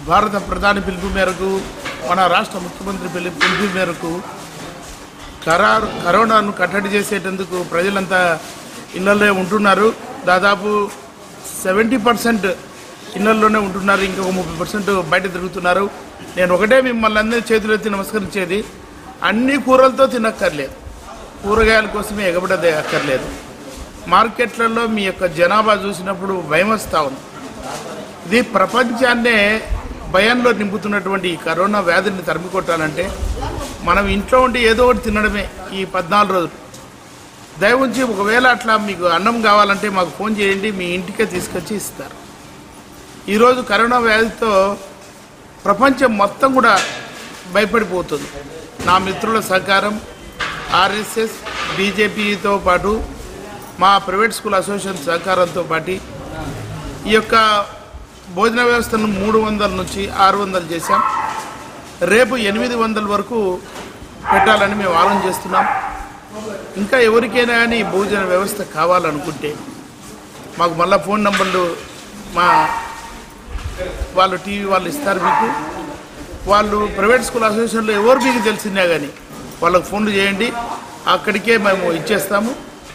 భారత ప్రధాని పిలుపు మేరకు మన రాష్ట్ర ముఖ్యమంత్రి పిలు పిలుపు మేరకు కరారు కరోనాను కట్టడి చేసేటందుకు ప్రజలంతా ఇళ్లల్లో ఉంటున్నారు దాదాపు సెవెంటీ పర్సెంట్ ఇళ్లల్లోనే ఉంటున్నారు ఇంకొక ముప్పై పర్సెంట్ బయట తిరుగుతున్నారు నేను ఒకటే మిమ్మల్ని అందరి చేతులెత్తి నమస్కరించేది అన్ని కూరలతో తినక్కర్లేదు కూరగాయల కోసమే ఎగబడదే అక్కర్లేదు మార్కెట్లలో మీ యొక్క జనాభా చూసినప్పుడు భయం వస్తూ ఉంది ఇది ప్రపంచాన్నే భయంలో నింపుతున్నటువంటి ఈ కరోనా వ్యాధిని తరిమి కొట్టాలంటే మనం ఇంట్లో ఉండి ఏదో ఒకటి తినడమే ఈ పద్నాలుగు రోజులు దయవుంచి ఒకవేళ అట్లా మీకు అన్నం కావాలంటే మాకు ఫోన్ చేయండి మీ ఇంటికే తీసుకొచ్చి ఇస్తారు ఈరోజు కరోనా వ్యాధితో ప్రపంచం మొత్తం కూడా భయపడిపోతుంది నా మిత్రుల సహకారం ఆర్ఎస్ఎస్ బీజేపీతో పాటు మా ప్రైవేట్ స్కూల్ అసోసియేషన్ సహకారంతో పాటు ఈ యొక్క భోజన వ్యవస్థను మూడు వందల నుంచి ఆరు వందలు చేశాం రేపు ఎనిమిది వందల వరకు పెట్టాలని మేము ఆలోచన చేస్తున్నాం ఇంకా ఎవరికైనా కానీ ఈ భోజన వ్యవస్థ కావాలనుకుంటే మాకు మళ్ళీ ఫోన్ నంబర్లు మా వాళ్ళు టీవీ వాళ్ళు ఇస్తారు మీకు వాళ్ళు ప్రైవేట్ స్కూల్ అసోసియేషన్లో ఎవరు మీకు తెలిసినా కానీ వాళ్ళకి ఫోన్లు చేయండి అక్కడికే మేము ఇచ్చేస్తాము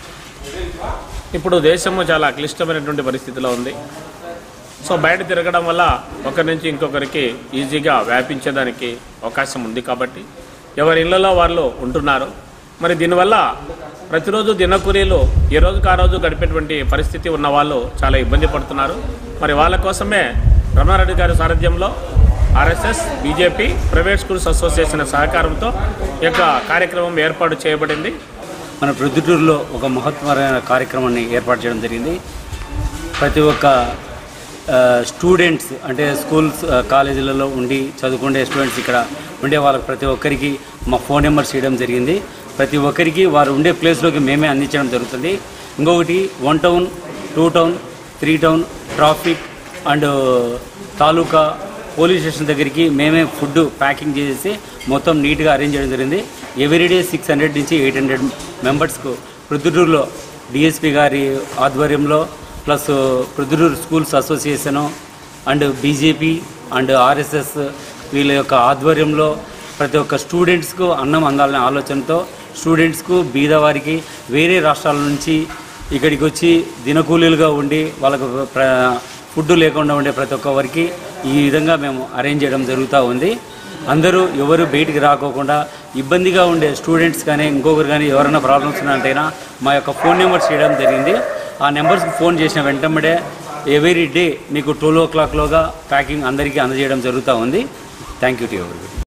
ఇప్పుడు దేశము చాలా క్లిష్టమైనటువంటి పరిస్థితిలో ఉంది సో బయట తిరగడం వల్ల ఒకరి నుంచి ఇంకొకరికి ఈజీగా వ్యాపించేదానికి అవకాశం ఉంది కాబట్టి ఎవరి ఇళ్లలో వాళ్ళు ఉంటున్నారు మరి దీనివల్ల ప్రతిరోజు దినకూలీలు ఏ రోజుకు ఆ రోజు గడిపేటువంటి పరిస్థితి ఉన్న వాళ్ళు చాలా ఇబ్బంది పడుతున్నారు మరి వాళ్ళ కోసమే రమణారెడ్డి గారి సారథ్యంలో RSS BJP private schools association సహకారంతో ఈ యొక్క కార్యక్రమం ఏర్పాటు చేయబడింది మన ప్రొద్దుటూరులో ఒక మహత్వమైన కార్యక్రమాన్ని ఏర్పాటు చేయడం జరిగింది ప్రతి ఒక్క ఆ, స్టూడెంట్స్ అంటే స్కూల్స్ ఆ, కాలేజీలలో ఉండి చదువుకునే స్టూడెంట్స్ ఇక్కడ ఉండే వాళ్ళకి ప్రతి ఒక్కరికి మా ఫోన్ నెంబర్స్ ఇవ్వడం జరిగింది ప్రతి ఒక్కరికి వారు ఉండే ప్లేస్లోకి మేమే అందించడం జరుగుతుంది ఇంకొకటి one town two town three town traffic and taluka police station దగ్గరికి మేమే ఫుడ్ ప్యాకింగ్ చేసేసి మొత్తం నీట్గా అరేంజ్ చేయడం జరిగింది ఎవ్రీడే సిక్స్ హండ్రెడ్ నుంచి ఎయిట్ హండ్రెడ్ మెంబర్స్కు ప్రొద్దుటూరులో డిఎస్పి గారి ఆధ్వర్యంలో plus Proddatur schools association and BJP and RSS వీళ్ళ యొక్క ఆధ్వర్యంలో ప్రతి ఒక్క స్టూడెంట్స్కు అన్నం అందాలనే ఆలోచనతో స్టూడెంట్స్కు బీదవారికి వేరే రాష్ట్రాల నుంచి ఇక్కడికి వచ్చి దినకూలీలుగా ఉండి వాళ్ళకు ప్ర ఫుడ్ లేకుండా ఉండే ప్రతి ఒక్కరికి ఈ విధంగా మేము అరేంజ్ చేయడం జరుగుతూ ఉంది అందరూ ఎవరు బయటికి రాకోకుండా ఇబ్బందిగా ఉండే స్టూడెంట్స్ కానీ ఇంకొకరు కానీ ఎవరైనా ప్రాబ్లమ్స్ ఉన్నాయంటైనా మా యొక్క ఫోన్ నెంబర్స్ చేయడం జరిగింది ఆ నెంబర్స్కి ఫోన్ చేసిన వెంటనే ఎవ్రీ డే మీకు ట్వెల్వ్ ఓ క్లాక్లోగా ప్యాకింగ్ అందరికీ అందజేయడం జరుగుతూ ఉంది థ్యాంక్ యూ టు ఎవరి